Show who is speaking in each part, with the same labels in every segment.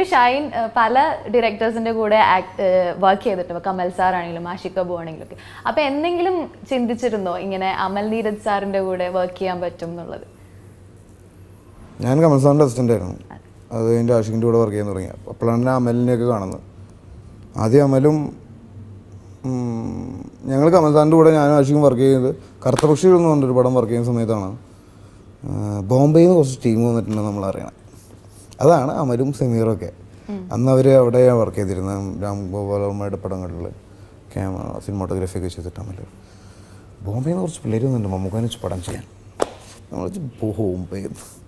Speaker 1: ഷൈൻ ഏഹ്, പല ഡയറക്ടേഴ്സിന്റെ കൂടെ വർക്ക് ചെയ്തിട്ടുണ്ട് കമൽ സാർ ആണെങ്കിലും ആഷിഖ് കബു ആണെങ്കിലും ഒക്കെ അപ്പൊ എന്തെങ്കിലും ചിന്തിച്ചിരുന്നോ ഇങ്ങനെ അമൽ നീരജ് സാറിന്റെ കൂടെ വർക്ക് ചെയ്യാൻ പറ്റും എന്നുള്ളത്
Speaker 2: ഞാൻ കമൽ സാറിൻ്റെ അസിസ്റ്റൻ്റ് ആയിരുന്നു അത് കഴിഞ്ഞ് ആഷിഖിൻ്റെ കൂടെ വർക്ക് ചെയ്യാൻ തുടങ്ങി അപ്പോഴാണ് ഞാൻ അമലിനെയൊക്കെ കാണുന്നത് ആദ്യം അമലും ഞങ്ങൾ കമൽ സാറിൻ്റെ കൂടെ ഞാനും ആഷിഖും വർക്ക് ചെയ്യുന്നത് കറുത്തപക്ഷികൾ എന്ന് പറഞ്ഞൊരു പടം വർക്ക് ചെയ്യുന്ന സമയത്താണ് ആ, ബോംബെയിൽ നിന്ന് കുറച്ച് ടീം വന്നിട്ടുണ്ട് നമ്മൾ അറിയണം അതാണ് അമലും സമീറും ഒക്കെ അന്ന് അവർ അവിടെ വർക്ക് ചെയ്തിരുന്നത് രാം ഗോപാൽ വർമ്മയുടെ പടങ്ങളിൽ ക്യാമറ സിനിമാട്ടോഗ്രാഫി ഒക്കെ ചെയ്തിട്ട് അമൽ ബോംബെയിൽ നിന്ന് കുറച്ച് പിള്ളേർ വന്നിട്ടുണ്ട് മമ്മൂക്കാനെ വെച്ച് പടം ചെയ്യാൻ നമ്മൾ ബോംബെ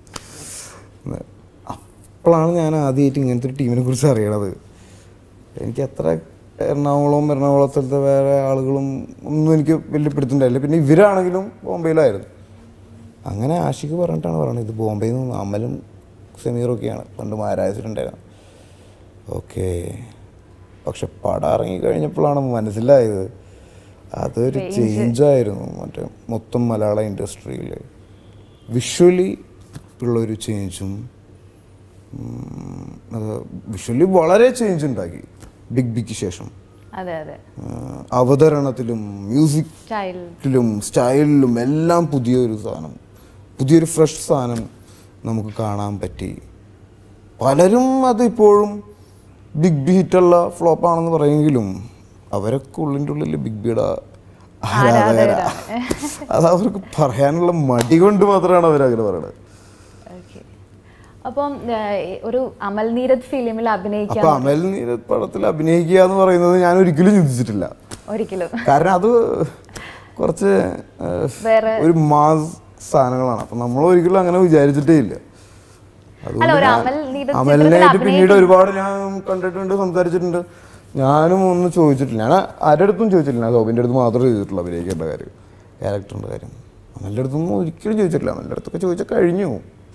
Speaker 2: അപ്പോഴാണ് ഞാൻ ആദ്യമായിട്ട് ഇങ്ങനത്തെ ഒരു ടീമിനെ കുറിച്ച് അറിയണത് എനിക്ക് അത്ര എറണാകുളം എറണാകുളത്തിലത്തെ വേറെ ആളുകളും ഒന്നും എനിക്ക് വലിയ പിടുത്തുണ്ടായില്ല പിന്നെ ഇവരാണെങ്കിലും ബോംബെയിലായിരുന്നു അങ്ങനെ ആഷിക്ക് പറഞ്ഞിട്ടാണ് പറയുന്നത് ഇത് ബോംബെയിൽ നിന്ന് അമലും സമീറും ഒക്കെയാണ് പണ്ട് മഹാരാജസിലുണ്ടായിരുന്നത് ഓക്കെ പക്ഷെ പടം ഇറങ്ങി കഴിഞ്ഞപ്പോഴാണ് മനസ്സിലായത് അതൊരു ചേഞ്ചായിരുന്നു മറ്റേ മൊത്തം മലയാള ഇൻഡസ്ട്രിയിൽ വിഷ്വലി ഉള്ളൊരു ചേഞ്ചും വിഷ്വലി വളരെ ചേഞ്ച് ഉണ്ടാക്കി ബിഗ് ബിക്ക് ശേഷം
Speaker 1: അതെ അതെ
Speaker 2: ആ, അവതരണത്തിലും മ്യൂസിക്
Speaker 1: സ്റ്റൈൽ
Speaker 2: ലും സ്റ്റൈലിലും എല്ലാം പുതിയൊരു സാധനം പുതിയൊരു ഫ്രഷ് സാധനം നമുക്ക് കാണാൻ പറ്റി പലരും അത് ഇപ്പോഴും ബിഗ് ബി ഹിറ്റുള്ള ഫ്ലോപ്പാണെന്ന് പറയുമെങ്കിലും അവരൊക്കെ ഉള്ളിൻ്റെ ഉള്ളിൽ ബിഗ് ബിയുടെ ആരാധകരാ അത് അവർക്ക് പറയാനുള്ള മടി കൊണ്ട് മാത്രമാണ് അവരങ്ങനെ പറയുന്നത്
Speaker 1: ഓക്കെ അപ്പം ഏഹ്, ഒരു അമൽ നീരജ് ഫിലിമിൽ അഭിനയിക്കാൻ
Speaker 2: അപ്പൊ അമൽ നീരത് പടത്തിൽ അഭിനയിക്കുക എന്ന് പറയുന്നത് ഞാൻ ഒരിക്കലും ചിന്തിച്ചിട്ടില്ല
Speaker 1: ഒരിക്കലും
Speaker 2: കാരണം അത് കുറച്ച് ഏഹ്,
Speaker 1: വേറെ
Speaker 2: ഒരു മാസ് സാധനങ്ങളാണ് അപ്പൊ നമ്മൾ ഒരിക്കലും അങ്ങനെ വിചാരിച്ചിട്ടേ ഇല്ല അതുകൊണ്ട്
Speaker 1: അല്ല, ഒരു
Speaker 2: ഞാൻ-
Speaker 1: അമൽ നീരജ്
Speaker 2: അമലിനായിട്ട്
Speaker 1: ചിത്രത്തിൽ
Speaker 2: പിന്നീട് ഒരുപാട് ഞാൻ കണ്ടിട്ടുണ്ട് സംസാരിച്ചിട്ടുണ്ട് ഞാനും ഒന്നും ചോദിച്ചിട്ടില്ല ഞാൻ ആരുടെ അടുത്തും ചോദിച്ചിട്ടില്ല ഞാൻ സോബിൻ്റെ അടുത്ത് മാത്രമേ ചോദിച്ചിട്ടുള്ളൂ അഭിനയിക്കേണ്ട കാര്യം ക്യാരക്ടറിൻ്റെ കാര്യം അമലിൻ്റെ അടുത്തൊന്നും ഒരിക്കലും ചോദിച്ചിട്ടില്ല അമലിൻ്റെ അടുത്തൊക്കെ ചോദിച്ചാൽ കഴിഞ്ഞു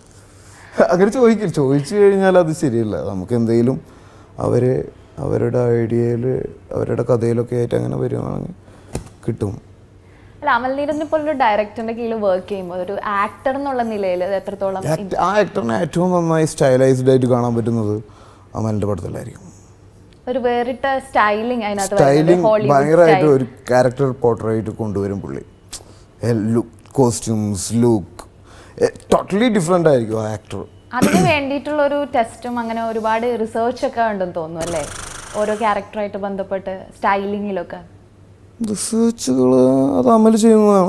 Speaker 2: അങ്ങനെ ചോദിക്കില്ല ചോദിച്ചു കഴിഞ്ഞാൽ അത് ശരിയല്ല നമുക്ക് എന്തെങ്കിലും അവർ അവരുടെ ഐഡിയയിൽ അവരുടെ കഥയിലൊക്കെ ആയിട്ട് അങ്ങനെ വരുവാണെങ്കിൽ കിട്ടും
Speaker 1: അല്ല അമൽ നീരജിനെ പോലൊരു ഡയറക്ടറിന്റെ കീഴിൽ വർക്ക് ചെയ്യുമ്പോൾ ഒരു ആക്ടർ എന്നുള്ള നിലയിൽ അത് എത്രത്തോളം
Speaker 2: ആക്ട്- ആ ആക്ടറിനെ ഏറ്റവും നന്നായി സ്റ്റൈലൈസ്ഡ് ആയിട്ട് കാണാൻ പറ്റുന്നത് അമലിൻ്റെ പടത്തിലായിരിക്കും
Speaker 1: ഒരു വേറിട്ട സ്റ്റൈലിംഗ് അതിനകത്ത്
Speaker 2: സ്റ്റൈലിംഗ്
Speaker 1: വരുന്നത് ഹോളിവുഡ്
Speaker 2: ഭയങ്കരമായിട്ട് ഒരു ക്യാരക്ടർ പോർട്രേറ്റ് കൊണ്ടുവരും പുള്ളി look costumes look totally different ആയിരിക്കും ആ ആക്ടർ
Speaker 1: അതിന് വേണ്ടിയിട്ടുള്ള ഒരു ടെസ്റ്റും അങ്ങനെ ഒരുപാട് റിസർച്ച് ഒക്കെ ഉണ്ടെന്ന് തോന്നുന്നു അല്ലേ ഓരോ ക്യാരക്ടറായിട്ട് ബന്ധപ്പെട്ട് സ്റ്റൈലിങ്ങിലൊക്കെ
Speaker 2: റിസർച്ചുകൾ അത് അമൽ ചെയ്യുന്നതാണ്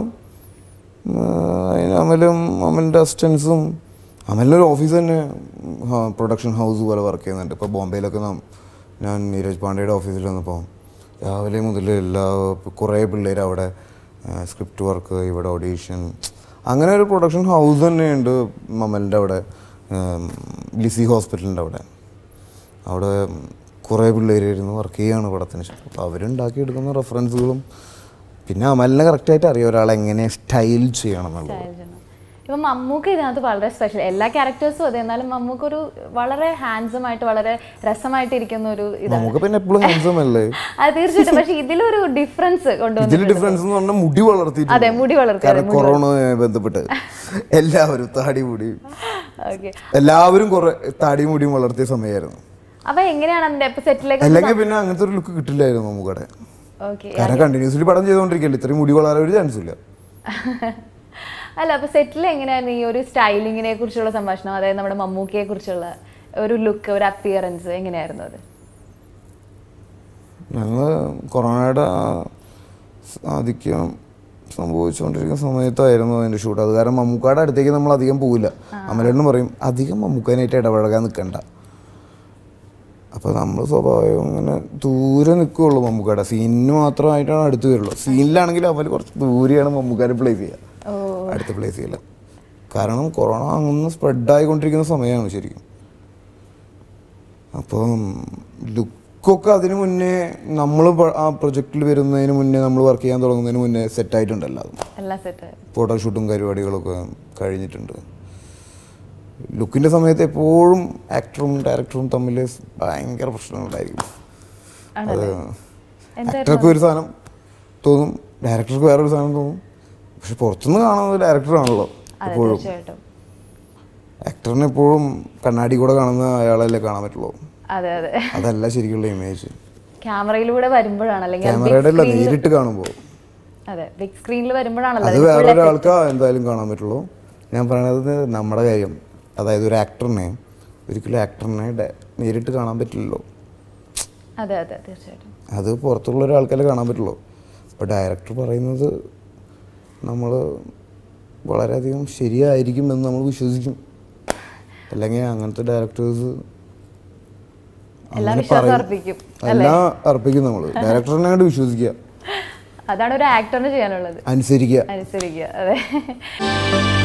Speaker 2: ആ, അതിന് അമലും അമലിൻ്റെ അസിസ്റ്റൻസും അമലിൻ്റെ ഒരു ഓഫീസ് തന്നെ പ്രൊഡക്ഷൻ ഹൗസ് പോലെ വർക്ക് ചെയ്യുന്നുണ്ട് ഇപ്പോൾ ബോംബെയിലൊക്കെ നാം ഞാൻ നീരജ് പാണ്ഡെയുടെ ഓഫീസിൽ വന്നപ്പോൾ രാവിലെ മുതൽ എല്ലാ കുറേ പിള്ളേർ അവിടെ സ്ക്രിപ്റ്റ് വർക്ക് ഇവിടെ ഓഡീഷൻ അങ്ങനെ ഒരു പ്രൊഡക്ഷൻ ഹൗസ് തന്നെയുണ്ട് അമലിൻ്റെ അവിടെ ഉം, ലിസി ഹോസ്പിറ്റലിൻ്റെ അവിടെ അവിടെ കുറേ പിള്ളേരായിരുന്നു വർക്ക് ചെയ്യാണ് പടത്തിന് ശേഷം അപ്പോൾ അവരുണ്ടാക്കിയെടുക്കുന്ന റെഫറൻസുകളും പിന്നെ അമലിനെ കറക്റ്റായിട്ട് അറിയാം ഒരാളെ എങ്ങനെ സ്റ്റൈൽ ചെയ്യണം എന്നുള്ളത്
Speaker 1: സ്റ്റൈൽ ചെയ്യണം ഇപ്പം മമ്മൂക്ക് ഇതിനകത്ത് വളരെ സ്പെഷ്യൽ എല്ലാ ക്യാരക്ടേഴ്സും അതെ എന്നാലും മമ്മൂക്ക് ഒരു വളരെ ഹാൻസം ആയിട്ട് വളരെ രസമായിട്ട് ഇരിക്കുന്ന ഒരു ഇതാണ്
Speaker 2: നമുക്ക് പിന്നെ എപ്പോഴും ഹാൻസം അല്ലേ
Speaker 1: അത് തീർച്ചയായിട്ടും പക്ഷെ ഇതിലൊരു ഡിഫറൻസ് കൊണ്ടുവന്നു
Speaker 2: ഇതിൽ ഡിഫറൻസ് എന്ന് പറഞ്ഞാൽ മുടി വളർത്തിയിട്ട്
Speaker 1: അതെ മുടി വളർത്തി
Speaker 2: കാരണം കൊറോണയുമായി ബന്ധപ്പെട്ട് എല്ലാവരും താടി മുടി
Speaker 1: ഓക്കെ
Speaker 2: എല്ലാവരും കുറെ താടി മുടിയും വളർത്തിയ സമയമായിരുന്നു
Speaker 1: അപ്പൊ എങ്ങനെയാണ് അതിന്റെ ഇപ്പൊ സെറ്റിലേക്ക്
Speaker 2: അല്ലെങ്കിൽ പിന്നെ അങ്ങനത്തെ ഒരു ലുക്ക് കിട്ടില്ലായിരുന്നു നമുക്കടെ
Speaker 1: ഓക്കെ
Speaker 2: കാരണം കണ്ടിന്യൂസ്ലി പടം ചെയ്തുകൊണ്ടിരിക്കല്ലേ ഇത്രയും മുടി വളരാൻ ഒരു ചാൻസ് ഇല്ല
Speaker 1: അല്ല അപ്പൊ സെറ്റിൽ എങ്ങനെയായിരുന്നു ഈ ഒരു സ്റ്റൈലിങ്ങിനെ കുറിച്ചുള്ള സംഭാഷണം അതായത് നമ്മുടെ മമ്മൂക്കയെ കുറിച്ചുള്ള ഒരു ലുക്ക് ഒരു അപ്പിയറൻസ് എങ്ങനെയായിരുന്നു അത്
Speaker 2: ഞങ്ങൾ കൊറോണയുടെ ആ സ് ആധിക്യം സംഭവിച്ചുകൊണ്ടിരിക്കുന്ന സമയത്തായിരുന്നു അതിൻ്റെ ഷൂട്ട് അത് കാരണം മമ്മൂക്കാടെ അടുത്തേക്ക് നമ്മൾ അധികം പോവില്ല അമലേട്ടന് പറയും അധികം മമ്മൂക്കാനായിട്ട് ഇടപഴകാൻ നിൽക്കണ്ട അപ്പോൾ നമ്മൾ സ്വാഭാവികം ഇങ്ങനെ ദൂരെ നിൽക്കുകയുള്ളൂ മമ്മൂക്കാടെ സീനിന് മാത്രമായിട്ടാണ് അടുത്ത് വരുള്ളൂ സീനിലാണെങ്കിൽ അവർ കുറച്ച് ദൂരെയാണ് മമ്മൂക്കാരെ പ്ലേസ് ചെയ്യുക അടുത്ത് പ്ലേസ് ചെയ്യില്ല കാരണം കൊറോണ അങ്ങ് സ്പ്രെഡായിക്കൊണ്ടിരിക്കുന്ന സമയമാണ് ശരിക്കും അപ്പം ലുക്കൊക്കെ അതിന് മുന്നേ നമ്മൾ ആ പ്രൊജക്റ്റിൽ വരുന്നതിന് മുന്നേ നമ്മൾ വർക്ക് ചെയ്യാൻ തുടങ്ങുന്നതിന് മുന്നേ സെറ്റായിട്ടുണ്ടല്ലോ അത്
Speaker 1: എല്ലാം സെറ്റ്
Speaker 2: ഫോട്ടോഷൂട്ടും പരിപാടികളൊക്കെ കഴിഞ്ഞിട്ടുണ്ട് ലുക്കിൻ്റെ സമയത്ത് എപ്പോഴും ആക്ടറും ഡയറക്ടറും തമ്മിൽ ഭയങ്കര പ്രശ്നങ്ങളുണ്ടായിരിക്കും അത് ആക്ടർക്ക് ഒരു സാധനം തോന്നും ഡയറക്ടർക്ക് വേറൊരു സാധനം തോന്നും പക്ഷെ പുറത്തുനിന്ന് കാണുന്നത് ഡയറക്ടറാണല്ലോ
Speaker 1: അതെ
Speaker 2: എപ്പോഴും
Speaker 1: തീർച്ചയായിട്ടും
Speaker 2: ആക്ടറിനെ എപ്പോഴും കണ്ണാടി കൂടെ കാണുന്ന അയാളല്ലേ കാണാൻ പറ്റുള്ളൂ
Speaker 1: അതെ അതെ
Speaker 2: അതല്ല ശരിക്കുള്ള ഇമേജ്
Speaker 1: ക്യാമറയിലൂടെ വരുമ്പോഴാണ് അല്ലെങ്കിൽ
Speaker 2: ക്യാമറയുടെ അല്ല നേരിട്ട് കാണുമ്പോൾ
Speaker 1: അതെ ബിഗ് സ്ക്രീനിൽ വരുമ്പോഴാണല്ലോ
Speaker 2: അത് വേറെ ഒരാൾക്ക് എന്തായാലും കാണാൻ പറ്റുള്ളൂ ഞാൻ പറയണത് നമ്മുടെ കാര്യം അതായത് ഒരു ആക്ടറിനെ ഒരിക്കലും ആക്ടറിനെ ഡ- നേരിട്ട് കാണാൻ പറ്റില്ലല്ലോ
Speaker 1: അതെ അതെ തീർച്ചയായിട്ടും
Speaker 2: അത് പുറത്തുള്ള ഒരാൾക്കല്ലേ കാണാൻ പറ്റുള്ളൂ അപ്പോൾ ഡയറക്ടർ പറയുന്നത് നമ്മൾ വളരെയധികം ശരിയായിരിക്കും എന്ന് നമ്മൾ വിശ്വസിക്കും അല്ലെങ്കിൽ അങ്ങനത്തെ ഡയറക്ടേഴ്സ്
Speaker 1: എല്ലാം വിശ്വാസം അർപ്പിക്കും
Speaker 2: എല്ലാം അർപ്പിക്കും നമ്മൾ ഡയറക്ടറിനെ അങ്ങോട്ട് വിശ്വസിക്കുക
Speaker 1: അതാണ് ഒരു ആക്ടറിന് ചെയ്യാനുള്ളത്
Speaker 2: അനുസരിക്കുക
Speaker 1: അനുസരിക്കുക അതെ